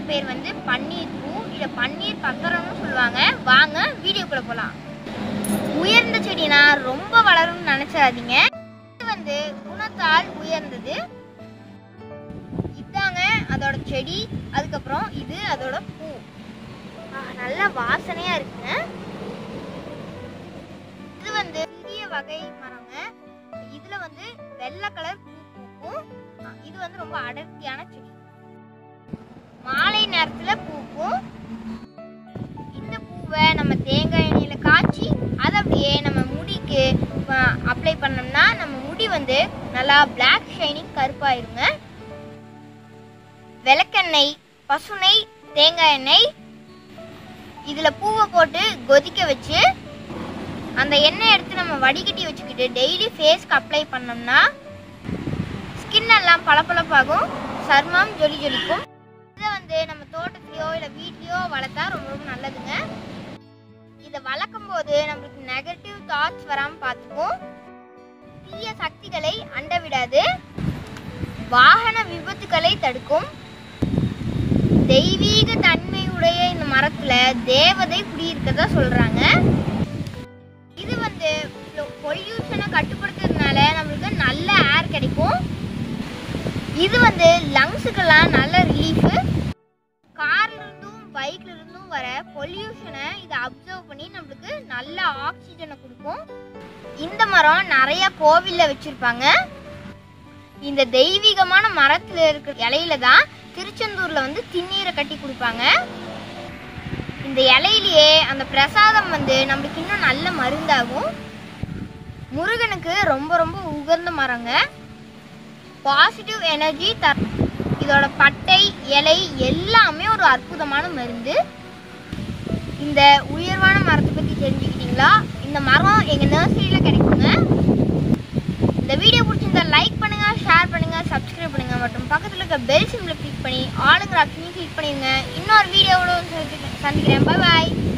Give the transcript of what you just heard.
பேர் வந்து பன்னீர் பூ இதை பன்னீர் பக்கரம்னு சொல்லுவாங்க வாங்க வீடியோக்குள்ள போலாம் உயர்ந்த செடினா ரொம்ப வளரும்னு நினைச்சிடாதீங்க இது வந்து குணத்தால் உயர்ந்தது இதாங்க அதோட செடி அதுக்கப்புறம் இது அதோட பூ ஆ, நல்ல வாசனையா இருக்குங்க இது வந்து சிறிய வகை மரங்க இதுல வந்து வெள்ளை கலர் பூ பூக்கும் ஆ, இது வந்து ரொம்ப அடர்த்தியான செடி மாலை நேரத்துல பூக்கும் இந்த பூவை நம்ம தேங்காய் எண்ணெயில காய்ச்சி அதை அப்படியே நம்ம முடிக்கு அப்ளை பண்ணோம்னா நம்ம முடி வந்து நல்லா பிளாக் ஷைனிங் கருப்பாயிருங்க விளக்கெண்ணெய் பசுனை தேங்காய் எண்ணெய் இதுல பூவை போட்டு கொதிக்க வச்சு அந்த எண்ணெய் எடுத்து நம்ம வடிகட்டி வச்சுக்கிட்டு டெய்லி ஃபேஸ்க்கு அப்ளை பண்ணோம்னா ஸ்கின் எல்லாம் பளபளப்பாகும் சர்மம் ஜொலி ஜொலிக்கும் இதை வந்து நம்ம தோட்டத்திலயோ இல்லை வீட்லயோ வளர்த்தா ரொம்ப ரொம்ப நல்லதுங்க இதை வளர்க்கும் போது நம்மளுக்கு நெகட்டிவ் தாட்ஸ் வராமல் பார்த்துக்கும் தீய சக்திகளை அண்ட விடாது வாகன விபத்துகளை தடுக்கும் தெய்வீக தன்மையுடைய இந்த மரத்துல தேவதை குடியிருக்கதா சொல்றாங்க இது வந்து பொல்யூஷனை கட்டுப்படுத்துறதுனால நம்மளுக்கு நல்ல ஏர் கிடைக்கும் இது வந்து லங்ஸுக்கெல்லாம் நல்ல ரிலீஃபு கார்ல இருந்தும் பைக்ல இருந்தும் வர பொல்யூஷனை இதை அப்சர்வ் பண்ணி நம்மளுக்கு நல்ல ஆக்சிஜனை கொடுக்கும் இந்த மரம் நிறைய கோவில்ல வச்சிருப்பாங்க இந்த தெய்வீகமான மரத்துல இருக்கிற இலையில தான் திருச்செந்தூர்ல வந்து திண்ணீரை கட்டி கொடுப்பாங்க இந்த இலையிலேயே அந்த பிரசாதம் வந்து நம்மளுக்கு இன்னும் நல்ல மருந்தாகும் முருகனுக்கு ரொம்ப ரொம்ப உகந்த மரங்க பாசிட்டிவ் எனர்ஜி தர் இதோட பட்டை இலை எல்லாமே ஒரு அற்புதமான மருந்து இந்த உயர்வான மரத்தை பற்றி தெரிஞ்சுக்கிட்டீங்களா இந்த மரம் எங்கள் நர்சரியில் கிடைக்குங்க இந்த வீடியோ பிடிச்சிருந்தா லைக் பண்ணுங்க ஷேர் பண்ணுங்க சப்ஸ்கிரைப் பண்ணுங்க மற்றும் பக்கத்தில் இருக்க பெல் சிம்ல கிளிக் பண்ணி ஆளுங்கிற ஆப்ஷனையும் கிளிக் பண்ணிடுங்க இன்னொரு வீடியோவோட சந்திக்கிறேன் பாய்